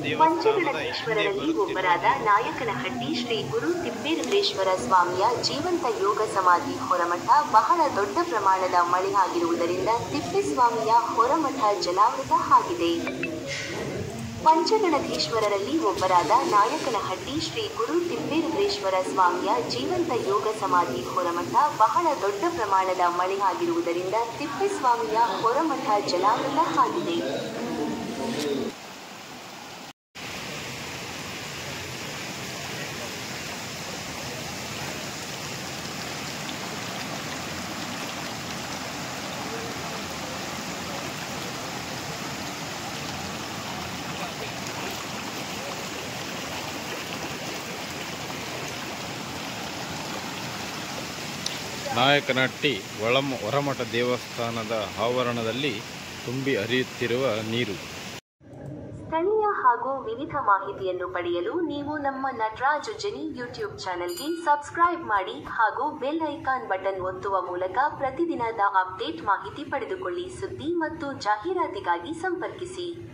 ದೇವಸ್ಥಾನದ ಹಿಂದೆ ಪಂಚಗಣೇಶ್ವರರಲ್ಲಿ ಬರುತ್ತಿರುವ ಒಬ್ಬರಾದ ನಾಯಕನಹಟ್ಟಿ ಶ್ರೀ ಗುರು ತಿಪ್ಪೇರುದ್ರೇಶ್ವರ ಸ್ವಾಮಿಯ ಜೀವಂತ ಯೋಗ ಸಮಾಧಿ ಹೊರಮಠ ಬಹಳ ದೊಡ್ಡ ಪ್ರಮಾಣದ ಮಳೆ ಆಗಿರುವುದರಿಂದ ತಿಪ್ಪೇಸ್ವಾಮಿಯ ಹೊರಮಠ ಜಲಾವೃತ ಆಗಿದೆ ಪಂಚಗಣಧೀಶ್ವರರಲ್ಲಿ ಒಬ್ಬರಾದ ನಾಯಕನಹಟ್ಟಿ ಶ್ರೀ ಗುರು ತಿಪ್ಪೇರುದ್ರೇಶ್ವರ ಸ್ವಾಮಿಯ ಜೀವಂತ ಯೋಗ ಸಮಾಧಿ ಹೊರಮಠ ಬಹಳ ದೊಡ್ಡ ಪ್ರಮಾಣದ ಮಳೆ ಆಗಿರುವುದರಿಂದ ತಿಪ್ಪೇಸ್ವಾಮಿಯ ಹೊರಮಠ ಜಲಾವೃತ ಆಗಿದೆ ನಾಯಕನಹಟ್ಟಿ ಒಳಮ ಹೊರಮಠ ದೇವಸ್ಥಾನದ ಆವರಣದಲ್ಲಿ ತುಂಬಿ ಹರಿಯುತ್ತಿರುವ ನೀರು ಸ್ಥಳೀಯ ಹಾಗೂ ವಿವಿಧ ಮಾಹಿತಿಯನ್ನು ಪಡೆಯಲು ನೀವು ನಮ್ಮ ನಟರಾಜ್ ಜನಿ ಯೂಟ್ಯೂಬ್ ಚಾನೆಲ್ಗೆ ಸಬ್ಸ್ಕ್ರೈಬ್ ಮಾಡಿ ಹಾಗೂ ಬೆಲ್ ಐಕಾನ್ ಬಟನ್ ಒತ್ತುವ ಮೂಲಕ ಪ್ರತಿದಿನದ ಅಪ್ಡೇಟ್ ಮಾಹಿತಿ ಪಡೆದುಕೊಳ್ಳಿ ಸುದ್ದಿ ಮತ್ತು ಜಾಹೀರಾತಿಗಾಗಿ ಸಂಪರ್ಕಿಸಿ